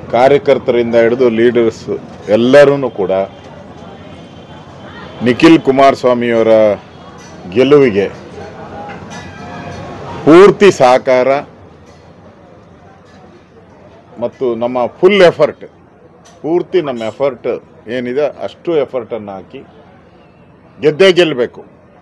ಕಾರ್ಯಕರ್ತರಿಂದ ಹಿಡಿದು ಲೀಡರ್ಸ್ ಎಲ್ಲರೂ ಕೂಡ ನಿಖಿಲ್ ಕುಮಾರಸ್ವಾಮಿಯವರ ಗೆಲುವಿಗೆ ಪೂರ್ತಿ ಸಹಕಾರ ಮತ್ತು ನಮ್ಮ ಫುಲ್ ಎಫರ್ಟ್ ಪೂರ್ತಿ ನಮ್ಮ ಎಫರ್ಟ್ ಏನಿದೆ ಅಷ್ಟು ಎಫರ್ಟನ್ನು ಹಾಕಿ ಗೆದ್ದೇ ಗೆಲ್ಲಬೇಕು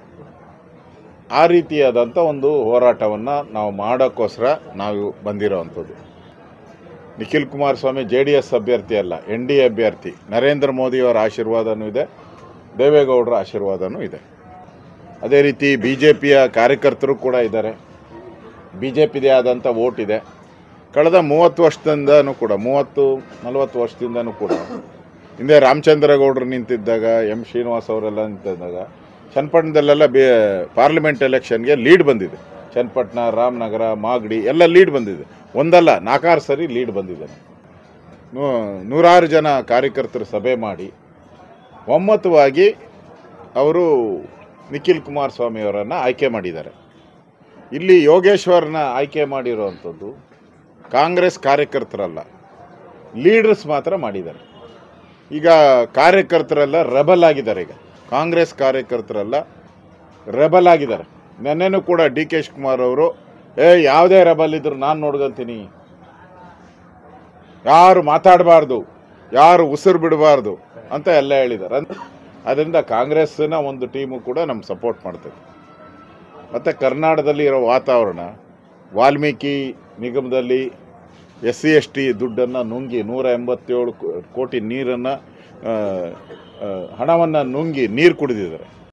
ಆ ರೀತಿಯಾದಂಥ ಒಂದು ಹೋರಾಟವನ್ನು ನಾವು ಮಾಡೋಕ್ಕೋಸ್ಕರ ನಾವು ಬಂದಿರೋವಂಥದ್ದು Nikhil Kumaraswamy J D S ಅಭ್ಯರ್ಥಿ ಅಲ್ಲ ಎನ್ ಡಿ ಎ ಅಭ್ಯರ್ಥಿ ನರೇಂದ್ರ ಮೋದಿಯವರ ಆಶೀರ್ವಾದನೂ ಇದೆ ದೇವೇಗೌಡರ ಆಶೀರ್ವಾದನೂ ಇದೆ ಅದೇ ರೀತಿ ಬಿ ಜೆ ಪಿಯ ಕಾರ್ಯಕರ್ತರು ಕೂಡ ಇದ್ದಾರೆ ಬಿ ಜೆ ಪಿದೇ ಆದಂಥ ವೋಟ್ ಇದೆ ಕಳೆದ ಮೂವತ್ತು ವರ್ಷದಿಂದನೂ ಕೂಡ ಮೂವತ್ತು ನಲವತ್ತು ವರ್ಷದಿಂದನೂ ಕೂಡ ಹಿಂದೆ ರಾಮಚಂದ್ರಗೌಡರು ನಿಂತಿದ್ದಾಗ ಎಂ ಶ್ರೀನಿವಾಸ್ ಅವರೆಲ್ಲ ನಿಂತಿದ್ದಾಗ ಚನ್ನಪಟ್ಟಣದಲ್ಲೆಲ್ಲ ಬೇ ಪಾರ್ಲಿಮೆಂಟ್ ಎಲೆಕ್ಷನ್ಗೆ ಲೀಡ್ ಬಂದಿದೆ ಚನ್ನಪಟ್ಟಣ ರಾಮನಗರ ಮಾಗಡಿ ಎಲ್ಲ ಲೀಡ್ ಬಂದಿದೆ ಒಂದಲ್ಲ ನಾಲ್ಕಾರು ಸರಿ ಲೀಡ್ ಬಂದಿದೆ ನೂ- ನೂರಾರು ಜನ ಕಾರ್ಯಕರ್ತರು ಸಭೆ ಮಾಡಿ ಒಮ್ಮತವಾಗಿ ಅವರು ನಿಖಿಲ್ ಕುಮಾರಸ್ವಾಮಿ ಅವರನ್ನು ಆಯ್ಕೆ ಮಾಡಿದ್ದಾರೆ ಇಲ್ಲಿ ಯೋಗೇಶ್ವರ್ನ ಆಯ್ಕೆ ಮಾಡಿರುವಂಥದ್ದು ಕಾಂಗ್ರೆಸ್ ಕಾರ್ಯಕರ್ತರಲ್ಲ ಲೀಡರ್ಸ್ ಮಾತ್ರ ಮಾಡಿದ್ದಾರೆ ಈಗ ಕಾರ್ಯಕರ್ತರೆಲ್ಲ ರೆಬಲ್ ಆಗಿದ್ದಾರೆ ಈಗ ಕಾಂಗ್ರೆಸ್ ಕಾರ್ಯಕರ್ತರೆಲ್ಲ ರೆಬಲ್ ಆಗಿದ್ದಾರೆ ನೆನ್ನೆನೂ ಕೂಡ ಡಿ ಕೆ ಶಿವಕುಮಾರ್ ಅವರು ಏ ಯಾವುದೇ ರೆಬಲ್ ಇದ್ರು ನಾನು ನೋಡ್ಕೊಂತೀನಿ ಯಾರು ಮಾತಾಡಬಾರ್ದು ಯಾರು ಉಸಿರು ಬಿಡಬಾರ್ದು ಅಂತ ಎಲ್ಲ ಹೇಳಿದ್ದಾರೆ ಅಂದ್- ಅದರಿಂದ ಕಾಂಗ್ರೆಸ್ಸಿನ ಒಂದು ಟೀಮು ಕೂಡ ನಮ್ಗೆ ಸಪೋರ್ಟ್ ಮಾಡ್ತದೆ ಮತ್ತು ಕರ್ನಾಟಕದಲ್ಲಿ ಇರೋ ವಾತಾವರಣ ವಾಲ್ಮೀಕಿ ನಿಗಮದಲ್ಲಿ ಎಸ್ ಸಿ ಎಸ್ ಟಿ ದುಡ್ಡನ್ನು ನುಂಗಿ ನೂರ ಎಂಬತ್ತೇಳು ಕೋ- ಕೋಟಿ ನೀರನ್ನು ಹಣವನ್ನು ನುಂಗಿ ನೀರು ಕುಡಿದಿದ್ದಾರೆ